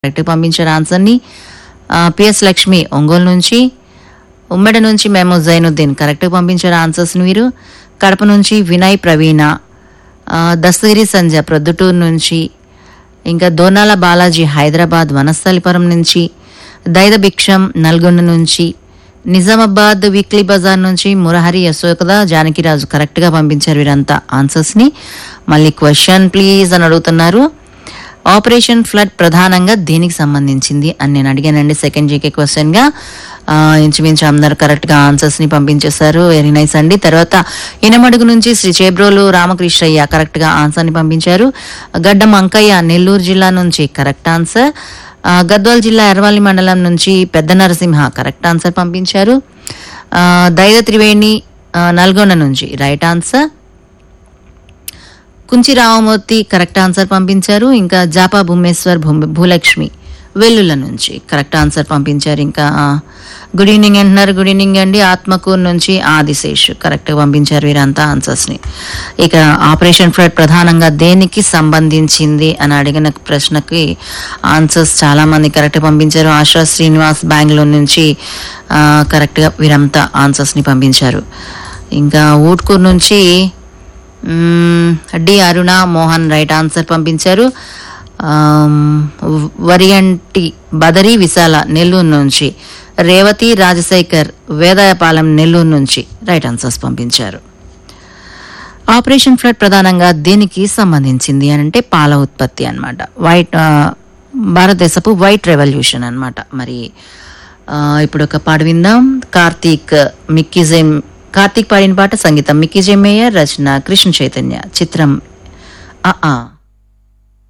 correct పంపించారు ఆన్సర్ని PS Lakshmi Ongole నుంచి ఉమ్మడి నుంచి మేము జైనుద్దీన్ కరెక్ట్ పంపించారు ఆన్సర్స్ని మీరు కడప నుంచి వినయ్ ప్రవీణ ఆ, దస్తగిరి సంజ ప్రొద్దుటూరు నుంచి ఇంకా దోనాల బాలాజీ హైదరాబాద్ వనస్థలిపురం నుంచి దైద భిక్షం నల్గొండ నుంచి నిజామాబాద్ వీక్లీ బజార్ నుంచి మురహరి యశోకద జానకిరాజు కరెక్ట్గా పంపించారు వీరంతా ఆన్సర్స్ని మళ్ళీ క్వశ్చన్ ప్లీజ్ అని అడుగుతున్నారు ఆపరేషన్ ఫ్లడ్ ప్రధానంగా దేనికి సంబంధించింది అని నేను అడిగానండి సెకండ్ జీకే క్వశ్చన్గా ఆ, ఇంచుమించు అందరు కరెక్ట్గా ఆన్సర్స్ని పంపించేశారు వెరీ నైస్ అండి తర్వాత ఇనమడుగు నుంచి శ్రీ చేబ్రోలు రామకృష్ణయ్య కరెక్ట్గా ఆన్సర్ని పంపించారు గడ్డం అంకయ్య నెల్లూరు జిల్లా నుంచి కరెక్ట్ ఆన్సర్ ఆ, గద్వాల్ జిల్లా ఎర్వాలి మండలం నుంచి పెద్ద నరసింహ కరెక్ట్ ఆన్సర్ పంపించారు ఆ, దైద త్రివేణి ఆ, నల్గొండ నుంచి right answer Kunchi Ramamurthy correct answer పంపించారు ఇంకా జాపా భూమేశ్వర్ భూ- భూలక్ష్మి వెల్లుల నుంచి కరెక్ట్ ఆన్సర్ పంపించారు ఇంకా ఆ, గుడ్ ఈవినింగ్ అంటున్నారు గుడ్ ఈవినింగ్ అండి ఆత్మకూరు నుంచి ఆదిశేష్ కరెక్ట్గా పంపించారు వీరంతా ఆన్సర్స్ని ఇక ఆపరేషన్ ఫ్లడ్ ప్రధానంగా దేనికి సంబంధించింది అని అడిగిన ప్రశ్నకి ఆన్సర్స్ చాలా మంది కరెక్ట్ పంపించారు ఆశా శ్రీనివాస్ బెంగళూరు నుంచి ఆ, కరెక్ట్గా వీరంతా ఆన్సర్స్ని పంపించారు ఇంకా ఊట్కూరు నుంచి మ్మ్, D Aruna Mohan right answer పంపించారు ఆమ్, వరియంటి బదరి విశాల నెల్లూరు నుంచి రేవతి రాజశేఖర్ వేదాయపాలెం నెల్లూరు నుంచి రైట్ ఆన్సర్స్ పంపించారు ఆపరేషన్ ఫ్లడ్ ప్రధానంగా దీనికి సంబంధించింది అని అంటే పాల ఉత్పత్తి అన్నమాట వైట్ ఆ, భారతదేశపు వైట్ రెవల్యూషన్ అన్నమాట మరి ఆ, ఇప్పుడు ఒక పాట విందాం కార్తీక్ మిక్కీజేమ్ కార్తీక్ పాడిన పాట సంగీతం మిక్కీజే మేయర్ రచన కృష్ణ చైతన్య చిత్రం ఆ ఆ